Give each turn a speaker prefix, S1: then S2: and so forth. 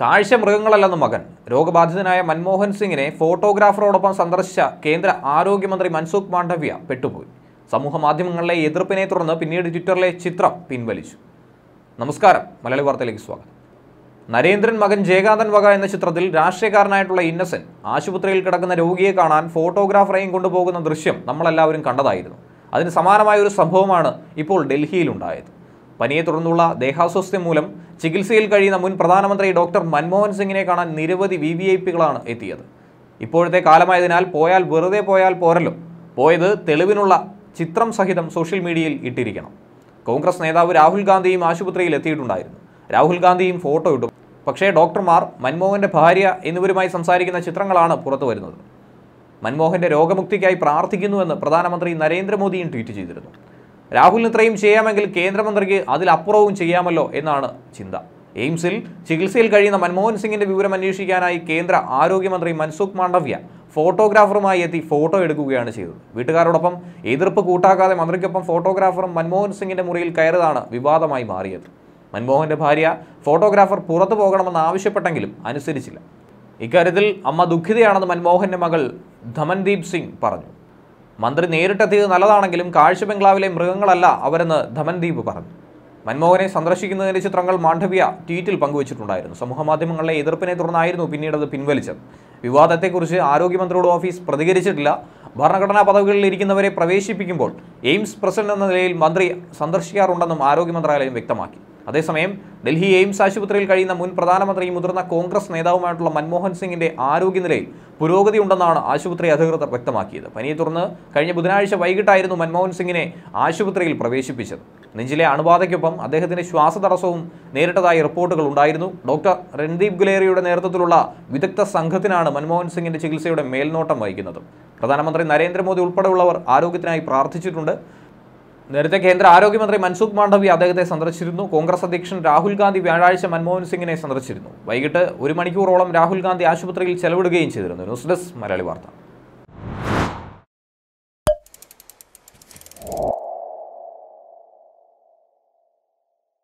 S1: കാഴ്ച മൃഗങ്ങളല്ലെന്ന് മകൻ രോഗബാധിതനായ മൻമോഹൻ സിംഗിനെ ഫോട്ടോഗ്രാഫറോടൊപ്പം സന്ദർശിച്ച കേന്ദ്ര ആരോഗ്യമന്ത്രി മൻസുഖ് മാണ്ഡവ്യ പെട്ടുപോയി സമൂഹ മാധ്യമങ്ങളിലെ എതിർപ്പിനെ തുടർന്ന് പിന്നീട് ട്വിറ്ററിലെ ചിത്രം പിൻവലിച്ചു നമസ്കാരം മലയാളി വാർത്തയിലേക്ക് സ്വാഗതം നരേന്ദ്രൻ മകൻ ജയകാന്തൻ വക എന്ന ചിത്രത്തിൽ രാഷ്ട്രീയക്കാരനായിട്ടുള്ള ഇന്നസെന്റ് ആശുപത്രിയിൽ കിടക്കുന്ന രോഗിയെ കാണാൻ ഫോട്ടോഗ്രാഫറെയും കൊണ്ടുപോകുന്ന ദൃശ്യം നമ്മളെല്ലാവരും കണ്ടതായിരുന്നു അതിന് സമാനമായ ഒരു സംഭവമാണ് ഇപ്പോൾ ഡൽഹിയിലുണ്ടായത് പനിയെ തുടർന്നുള്ള ദേഹാസ്വാസ്ഥ്യം മൂലം ചികിത്സയിൽ കഴിയുന്ന മുൻ പ്രധാനമന്ത്രി ഡോക്ടർ മൻമോഹൻ സിംഗിനെ കാണാൻ നിരവധി വി വി ഐ പികളാണ് എത്തിയത് ഇപ്പോഴത്തെ കാലമായതിനാൽ പോയാൽ വെറുതെ പോയാൽ പോരല്ലോ പോയത് തെളിവിനുള്ള ചിത്രം സഹിതം സോഷ്യൽ മീഡിയയിൽ ഇട്ടിരിക്കണം കോൺഗ്രസ് നേതാവ് രാഹുൽ ഗാന്ധിയും ആശുപത്രിയിൽ എത്തിയിട്ടുണ്ടായിരുന്നു രാഹുൽ ഗാന്ധിയും ഫോട്ടോ ഇട്ടു പക്ഷേ ഡോക്ടർമാർ മൻമോഹന്റെ ഭാര്യ എന്നിവരുമായി സംസാരിക്കുന്ന ചിത്രങ്ങളാണ് പുറത്തു വരുന്നത് മൻമോഹന്റെ രോഗമുക്തിക്കായി പ്രാർത്ഥിക്കുന്നുവെന്ന് പ്രധാനമന്ത്രി നരേന്ദ്രമോദിയും ട്വീറ്റ് ചെയ്തിരുന്നു രാഹുലിന് ഇത്രയും ചെയ്യാമെങ്കിൽ കേന്ദ്രമന്ത്രിക്ക് അതിലപ്പുറവും ചെയ്യാമല്ലോ എന്നാണ് ചിന്ത എയിംസിൽ ചികിത്സയിൽ കഴിയുന്ന മൻമോഹൻ സിംഗിന്റെ വിവരം അന്വേഷിക്കാനായി കേന്ദ്ര ആരോഗ്യമന്ത്രി മൻസുഖ് മാണ്ഡവ്യ ഫോട്ടോഗ്രാഫറുമായി എത്തി ഫോട്ടോ എടുക്കുകയാണ് ചെയ്തത് വീട്ടുകാരോടൊപ്പം എതിർപ്പ് കൂട്ടാക്കാതെ മന്ത്രിക്കൊപ്പം ഫോട്ടോഗ്രാഫറും മൻമോഹൻ സിംഗിന്റെ മുറിയിൽ കയറിയതാണ് വിവാദമായി മാറിയത് മൻമോഹന്റെ ഭാര്യ ഫോട്ടോഗ്രാഫർ പുറത്തു പോകണമെന്ന് ആവശ്യപ്പെട്ടെങ്കിലും അനുസരിച്ചില്ല ഇക്കാര്യത്തിൽ അമ്മ ദുഃഖിതയാണെന്ന് മൻമോഹന്റെ മകൾ ധമൻദീപ് സിംഗ് പറഞ്ഞു മന്ത്രി നേരിട്ടെത്തിയത് നല്ലതാണെങ്കിലും കാഴ്ച ബംഗ്ലാവിലെ മൃഗങ്ങളല്ല അവരെന്ന് ധമൻദീപ് പറഞ്ഞു മൻമോഹനെ സന്ദർശിക്കുന്നതിന്റെ ചിത്രങ്ങൾ മാണ്ഡവ്യ ട്വീറ്റിൽ പങ്കുവച്ചിട്ടുണ്ടായിരുന്നു സമൂഹമാധ്യമങ്ങളിലെ എതിർപ്പിനെ തുടർന്നായിരുന്നു പിന്നീട് അത് പിൻവലിച്ചത് വിവാദത്തെക്കുറിച്ച് ആരോഗ്യമന്ത്രിയുടെ ഓഫീസ് പ്രതികരിച്ചിട്ടില്ല ഭരണഘടനാ പദവികളിൽ ഇരിക്കുന്നവരെ പ്രവേശിപ്പിക്കുമ്പോൾ എയിംസ് പ്രസിഡന്റ് എന്ന നിലയിൽ മന്ത്രി സന്ദർശിക്കാറുണ്ടെന്നും ആരോഗ്യ മന്ത്രാലയം വ്യക്തമാക്കി അതേസമയം ഡൽഹി എയിംസ് ആശുപത്രിയിൽ കഴിയുന്ന മുൻ പ്രധാനമന്ത്രിയും മുതിർന്ന കോൺഗ്രസ് നേതാവുമായിട്ടുള്ള മൻമോഹൻ സിംഗിന്റെ ആരോഗ്യനിലയിൽ പുരോഗതി ഉണ്ടെന്നാണ് ആശുപത്രി അധികൃതർ വ്യക്തമാക്കിയത് പനിയെ തുടർന്ന് കഴിഞ്ഞ ബുധനാഴ്ച വൈകിട്ടായിരുന്നു മൻമോഹൻ സിംഗിനെ ആശുപത്രിയിൽ പ്രവേശിപ്പിച്ചത് നെഞ്ചിലെ അണുബാധയ്ക്കൊപ്പം അദ്ദേഹത്തിന് ശ്വാസതടസ്സവും നേരിട്ടതായി റിപ്പോർട്ടുകൾ ഉണ്ടായിരുന്നു ഡോക്ടർ രൺദീപ് ഗുലേറിയുടെ നേതൃത്വത്തിലുള്ള വിദഗ്ധ സംഘത്തിനാണ് മൻമോഹൻ സിംഗിന്റെ ചികിത്സയുടെ മേൽനോട്ടം വഹിക്കുന്നത് പ്രധാനമന്ത്രി നരേന്ദ്രമോദി ഉൾപ്പെടെയുള്ളവർ ആരോഗ്യത്തിനായി പ്രാർത്ഥിച്ചിട്ടുണ്ട് നേരത്തെ കേന്ദ്ര ആരോഗ്യമന്ത്രി മൻസുഖ് മാണ്ഡവ്യ അദ്ദേഹത്തെ സന്ദർശിച്ചിരുന്നു കോൺഗ്രസ് അധ്യക്ഷൻ രാഹുൽ ഗാന്ധി വ്യാഴാഴ്ച മൻമോഹൻ സിംഗിനെ സന്ദർശിച്ചിരുന്നു വൈകിട്ട് ഒരു മണിക്കൂറോളം രാഹുൽ ഗാന്ധി ആശുപത്രിയിൽ ചെലവിടുകയും ചെയ്തിരുന്നു ന്യൂസ് ഡെസ്ക് മലയാളി വാർത്ത